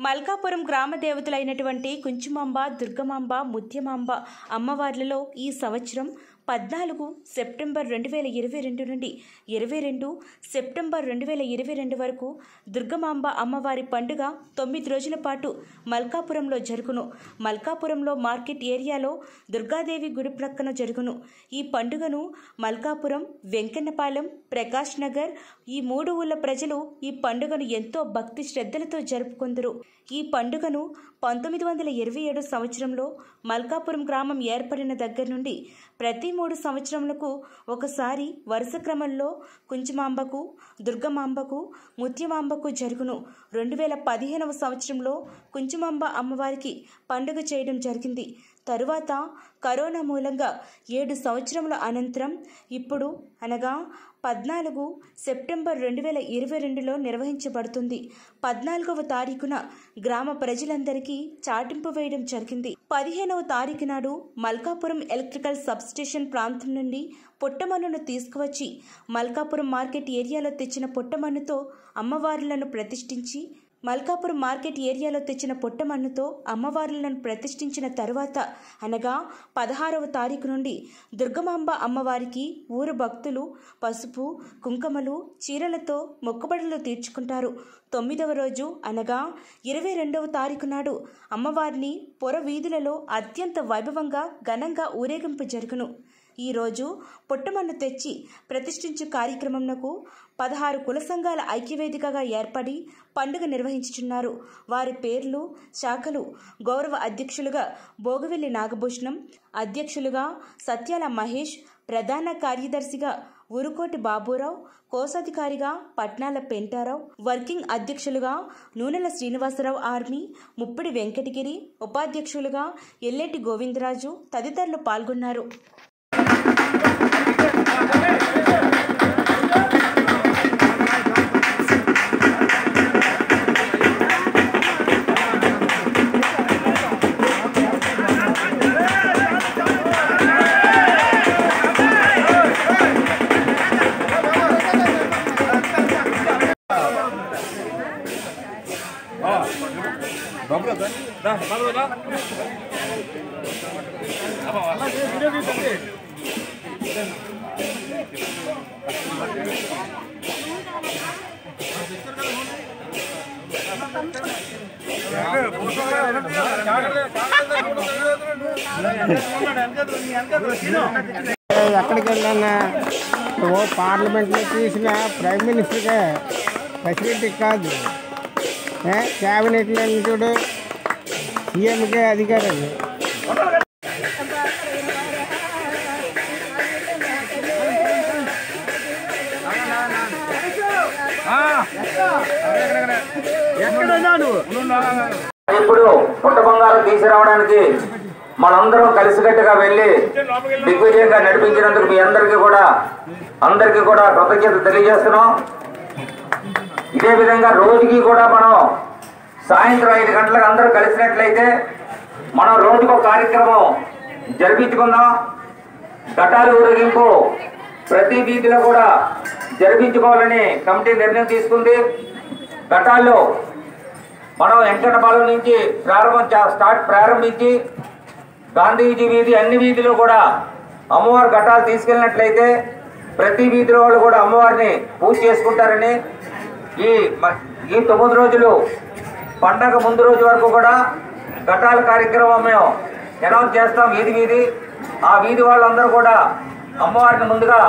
మల్కాపురం గ్రామ దేవతలైనటువంటి కుంచుమాంబ దుర్గమాంబ ముత్యమాంబ అమ్మవార్లలో ఈ సంవత్సరం పద్నాలుగు సెప్టెంబర్ రెండు వేల ఇరవై రెండు నుండి ఇరవై రెండు సెప్టెంబర్ రెండు వేల ఇరవై రెండు వరకు దుర్గమాంబ అమ్మవారి పండుగ తొమ్మిది రోజుల పాటు మల్కాపురంలో జరుగును మల్కాపురంలో మార్కెట్ ఏరియాలో దుర్గాదేవి గుడి ప్రక్కన జరుగును ఈ పండుగను మల్కాపురం వెంకన్నపాలెం ప్రకాష్ నగర్ ఈ మూడు ఊళ్ళ ప్రజలు ఈ పండుగను ఎంతో భక్తి శ్రద్ధలతో జరుపుకుందరు ఈ పండుగను పంతొమ్మిది వందల ఇరవై ఏడు సంవత్సరంలో మల్కాపురం గ్రామం ఏర్పడిన దగ్గర నుండి ప్రతి మూడు సంవత్సరములకు ఒకసారి వరుస క్రమంలో కుంచుమాంబకు దుర్గమాంబకు ముత్యమాంబకు జరుగును రెండు వేల పదిహేనవ సంవత్సరంలో కుంచుమాంబ అమ్మవారికి పండుగ చేయడం జరిగింది తరువాత కరోనా మూలంగా ఏడు సంవత్సరముల అనంతరం ఇప్పుడు అనగా పద్నాలుగు సెప్టెంబర్ రెండు వేల ఇరవై రెండులో నిర్వహించబడుతుంది పద్నాలుగవ తారీఖున గ్రామ ప్రజలందరికీ చాటింపు వేయడం జరిగింది పదిహేనవ తారీఖు నాడు మల్కాపురం ఎలక్ట్రికల్ సబ్స్టేషన్ ప్రాంతం నుండి పుట్టమన్నును తీసుకువచ్చి మల్కాపురం మార్కెట్ ఏరియాలో తెచ్చిన పుట్టమన్నుతో అమ్మవార్లను ప్రతిష్ఠించి మల్కాపురం మార్కెట్ ఏరియాలో తెచ్చిన పుట్టమన్నుతో అమ్మవార్లను ప్రతిష్ఠించిన తరువాత అనగా పదహారవ తారీఖు నుండి దుర్గమాంబ అమ్మవారికి ఊరు భక్తులు పసుపు కుంకుమలు చీరలతో మొక్కుబడులు తీర్చుకుంటారు తొమ్మిదవ రోజు అనగా ఇరవై రెండవ తారీఖు నాడు అమ్మవారిని పొర వీధులలో అత్యంత వైభవంగా ఘనంగా ఊరేగింపు జరుగును ఈరోజు పుట్టమన్ను తెచ్చి ప్రతిష్ఠించు కార్యక్రమంకు పదహారు కుల సంఘాల ఐక్యవేదికగా ఏర్పడి పండుగ నిర్వహించుచున్నారు వారి పేర్లు శాఖలు గౌరవ అధ్యక్షులుగా భోగవెల్లి నాగభూషణం అధ్యక్షులుగా సత్యాల మహేష్ ప్రధాన కార్యదర్శిగా ఉరుకోటి బాబురావు కోశాధికారిగా పట్నాల పెంటారావు వర్కింగ్ అధ్యక్షులుగా నూనెల శ్రీనివాసరావు ఆర్మీ ముప్పిడి వెంకటగిరి ఉపాధ్యక్షులుగా ఎల్లేటి గోవిందరాజు తదితరులు పాల్గొన్నారు ఎక్కడికి వెళ్ళానా ఓ పార్లమెంట్లో తీసిన ప్రైమ్ మినిస్టర్కే ఫెసిలిటీ కాదు ఏ, క్యాబినెట్లో చూడు సీఎంకే అధికారం ఇప్పుడు పుట్ట బంగారం తీసుకురావడానికి మనందరం కలిసికట్టుగా వెళ్ళి దిగ్విజయంగా నడిపించినందుకు మీ అందరికీ కూడా అందరికీ కూడా కృతజ్ఞత తెలియజేస్తున్నాం ఇదే విధంగా రోజుకి కూడా మనం సాయంత్రం ఐదు గంటలకు అందరూ కలిసినట్లయితే మనం రోజుకు ఒక కార్యక్రమం జరిపించుకుందాం ఘటాలు ఊరేగింపు ప్రతి వీధిలో కూడా జరిపించుకోవాలని కమిటీ నిర్ణయం తీసుకుంది ఘటాల్లో మనం వెంకటపాలెం నుంచి ప్రారంభం చా- స్టార్ట్ ప్రారంభించి గాంధీజీ వీధి అన్ని వీధిలో కూడా అమ్మవారి ఘటాలు తీసుకెళ్ళినట్లయితే ప్రతి వీధిలో వాళ్ళు కూడా అమ్మవారిని పూజ చేసుకుంటారని ఈ మ- ఈ తొమ్మిది రోజులు పండగ ముందు రోజు వరకు కూడా ఘటాల కార్యక్రమం మేము అనౌన్స్ చేస్తాం వీధి వీధి ఆ వీధి వాళ్ళందరూ కూడా అమ్మవారిని ముందుగా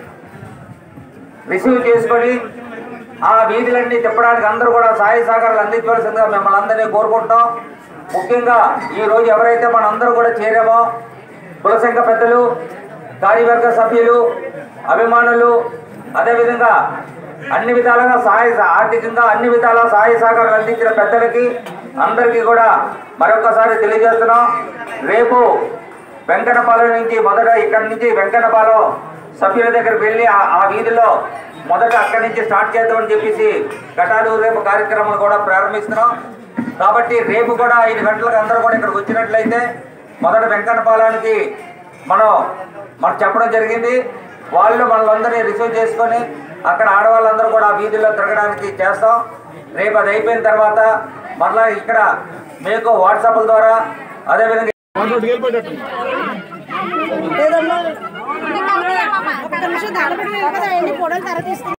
రిసీవ్ చేసుకొని ఆ వీధులన్నీ తిప్పడానికి అందరూ కూడా సహాయ సహకారాలు అందించవలసిందిగా మిమ్మల్ని అందరినీ కోరుకుంటున్నాం ముఖ్యంగా ఈ రోజు ఎవరైతే మనందరూ కూడా చేరామో కులసంఘ పెద్దలు కార్యవర్గ సభ్యులు అభిమానులు అదేవిధంగా అన్ని విధాలుగా సహాయ ఆర్థికంగా అన్ని విధాల సహాయ సహకారాలు అందించిన పెద్దలకి అందరికీ కూడా మరొకసారి తెలియజేస్తున్నాం రేపు వెంకటపాలెం నుంచి మొదట ఇక్కడి నుంచి వెంకటపాలెం సభ్యుల దగ్గరికి వెళ్ళి ఆ- ఆ వీధిలో మొదట అక్కడి నుంచి స్టార్ట్ చేద్దామని చెప్పేసి ఘటాలు రేపు కార్యక్రమం కూడా ప్రారంభిస్తున్నాం కాబట్టి రేపు కూడా ఐదు గంటలకు అందరూ కూడా ఇక్కడికి వచ్చినట్లయితే మొదట వెంకటపాలెనికి మనం మనం చెప్పడం జరిగింది వాళ్ళు మనల్ని రిసీవ్ చేసుకొని అక్కడ ఆడవాళ్ళందరూ కూడా ఆ వీధుల్లో తిరగడానికి చేస్తాం రేపు అది అయిపోయిన తర్వాత మరలా ఇక్కడ మీకు వాట్సాప్ల ద్వారా అదేవిధంగా ఒక నిమిషం దాడబడి కదా ఎన్ని ఫోటోలు తర్వాత తీసుకుంటాం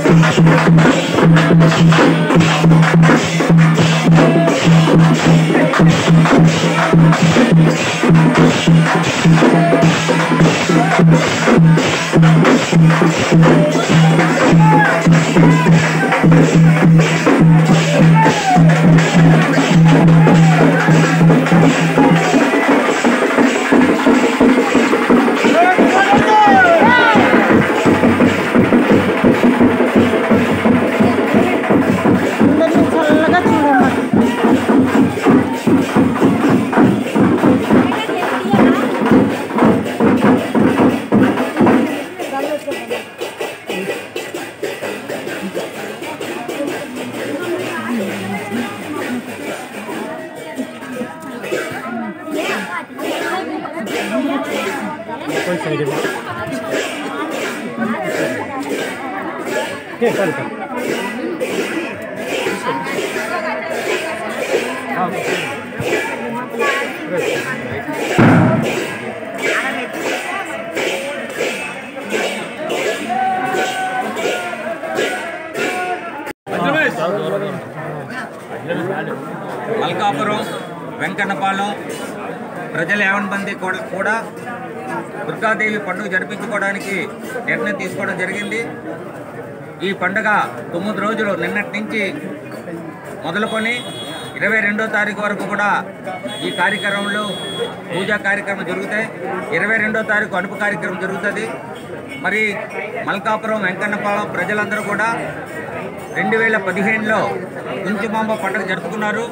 అందరినీ చల్లగా చూడమ్మా మల్కాపురం వెంకన్నపాలెం ప్రజలు యావన్ మంది కూడా కూడా దుర్గాదేవి పండుగ జరిపించుకోవడానికి నిర్ణయం తీసుకోవడం జరిగింది ఈ పండుగ తొమ్మిది రోజులు నిన్నటి నుంచి మొదలుకొని ఇరవై రెండో తారీఖు వరకు కూడా ఈ కార్యక్రమంలో పూజా కార్యక్రమం జరుగుతాయి ఇరవై రెండో తారీఖు అడుపు కార్యక్రమం జరుగుతుంది మరి మల్కాపురం వెంకన్నపాలెం ప్రజలందరూ కూడా రెండు వేల పదిహేనులో కుంచుమాంబ పండుగ జరుపుకున్నారు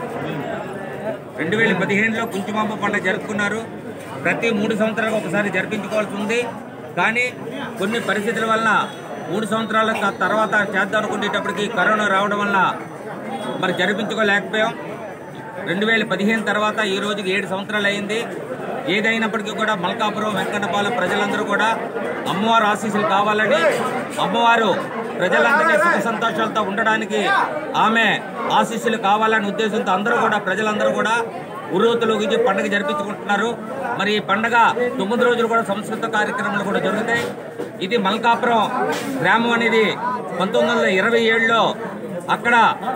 రెండు వేల పదిహేనులో కుంచుమాంబ పండుగ జరుపుకున్నారు ప్రతి మూడు సంవత్సరాలకు ఒకసారి జరిపించుకోవాల్సి ఉంది కానీ కొన్ని పరిస్థితుల వల్ల మూడు సంవత్సరాల త- తర్వాత చేద్దాం అనుకునేటప్పటికి కరోనా రావడం వల్ల మరి జరిపించుకోలేకపోయాం రెండు వేల పదిహేను తర్వాత ఈ రోజుకి ఏడు సంవత్సరాలు అయింది ఏదైనప్పటికీ కూడా మల్కాపురం వెంకన్నపాలెం ప్రజలందరూ కూడా అమ్మవారు ఆశీస్సులు కావాలని అమ్మవారు ప్రజలందరినీ సుఖ సంతోషాలతో ఉండడానికి ఆమె ఆశీస్సులు కావాలనే ఉద్దేశంతో అందరూ కూడా ప్రజలందరూ కూడా ఉరుతులు గిజి పండుగ జరిపించుకుంటున్నారు మరి ఈ పండుగ తొమ్మిది రోజులు కూడా సంస్కృత కార్యక్రమాలు కూడా జరుగుతాయి ఇది మల్కాపురం గ్రామం అనేది పంతొమ్మిది వందల ఇరవై ఏడులో అక్కడ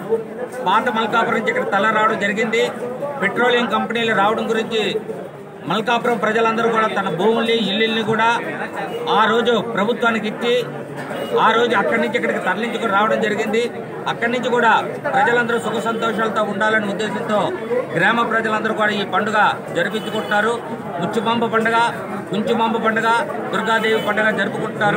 పాత మల్కాపురం నుంచి ఇక్కడ తల రావడం జరిగింది పెట్రోలియం కంపెనీలు రావడం గురించి మల్కాపురం ప్రజలందరూ కూడా తన భూముల్ని ఇల్లుల్ని కూడా ఆ రోజు ప్రభుత్వానికి ఇచ్చి ఆ రోజు అక్కడి నుంచి ఇక్కడికి తరలించుకుని రావడం జరిగింది అక్కడి నుంచి కూడా ప్రజలందరూ సుఖ సంతోషాలతో ఉండాలనే ఉద్దేశంతో గ్రామ ప్రజలందరూ కూడా ఈ పండుగ జరిపించుకుంటున్నారు ముచ్చుమాంబ పండుగ కుంచుమాంబ పండుగ దుర్గాదేవి పండుగ జరుపుకుంటున్నారు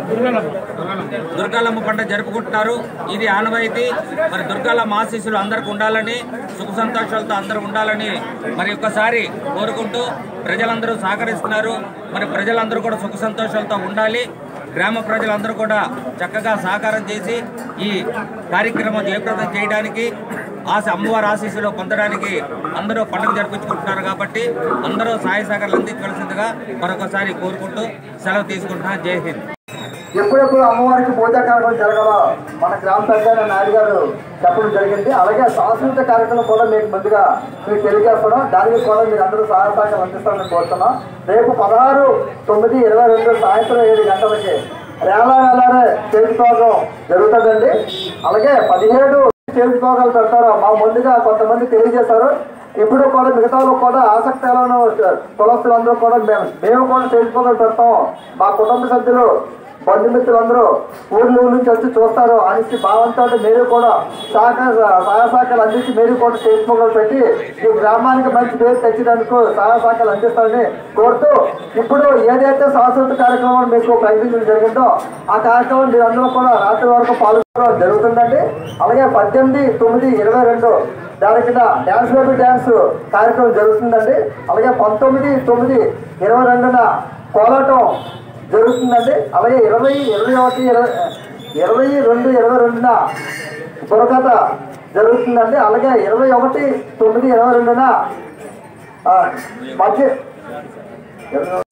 దుర్గాలమ్మ పండుగ జరుపుకుంటున్నారు ఇది ఆనవాయితీ మరి దుర్గాలమ్మ ఆశీస్సులు అందరికి ఉండాలని సుఖ సంతోషాలతో అందరూ ఉండాలని మరి ఒక్కసారి కోరుకుంటూ ప్రజలందరూ సహకరిస్తున్నారు మరి ప్రజలందరూ కూడా సుఖ సంతోషాలతో ఉండాలి గ్రామ ప్రజలందరూ కూడా చక్కగా సహకారం చేసి ఈ కార్యక్రమం జయప్రదం చేయడానికి ఆశ అమ్మవారి ఆశీస్సులు పొందడానికి అందరూ పండుగ జరిపించుకుంటున్నారు కాబట్టి అందరూ సహాయ సహకారాలు అందించవలసిందిగా మరొకసారి కోరుకుంటూ సెలవు తీసుకుంటున్నాను జై హింద్ ఎప్పుడెప్పుడు అమ్మవారికి పూజా కార్యక్రమం జరగాలో మన గ్రామ పెద్ద నాయుడు గారు చెప్పడం జరిగింది అలాగే సాంస్కృతిక కార్యక్రమం కూడా మీకు ముందుగా మీకు తెలియజేస్తున్నాం దానికి కూడా మీరు అందరూ సహాయ సహకారం అందిస్తారని కోరుతున్నాం రేపు పదహారు తొమ్మిది ఇరవై రెండు సాయంత్రం ఏడు గంటలకి రేలా వేలారే స్టేజ్ ప్రోగ్రాం జరుగుతుందండి అలాగే పదిహేడు స్టేజ్ ప్రోగ్రాలు పెడతారు మా ముందుగా కొంతమంది తెలియజేశారు ఇప్పుడు కూడా మిగతా వాళ్ళు కూడా ఆసక్తి ఎలానో కులస్తులందరూ కూడా మేము మేము కూడా స్టేజ్ ప్రోగ్రాం పెడతాం మా కుటుంబ సభ్యులు బంధుమిత్రులందరూ ఊర్లు ఊరు నుంచి వచ్చి చూస్తారు అనేసి భావంతో మీరు కూడా సహకార సహాయ సహకారాలు అందించి మీరు కూడా స్టేజ్ ప్రోగ్రాం పెట్టి ఈ గ్రామానికి మంచి పేరు తెచ్చినందుకు సహాయ సహకారాలు అందిస్తారని కోరుతూ ఇప్పుడు ఏదైతే సాంస్కృతిక కార్యక్రమం మీకు ప్రకటించడం జరిగిందో ఆ కార్యక్రమం మీరందరూ కూడా రాత్రి వరకు పాల్గొనడం జరుగుతుందండి అలాగే పద్దెనిమిది తొమ్మిది ఇరవై రెండు దాని కింద డ్యాన్స్ బేబీ డ్యాన్స్ కార్యక్రమం జరుగుతుందండి అలాగే పంతొమ్మిది తొమ్మిది ఇరవై రెండున కోలాటం జరుగుతుందండి అలాగే ఇరవై ఇరవై ఒకటి ఇరవై ఇరవై రెండు ఇరవై రెండున బుర్రకథ జరుగుతుందండి అలాగే ఇరవై ఒకటి తొమ్మిది ఇరవై రెండున ఆ, మధ్య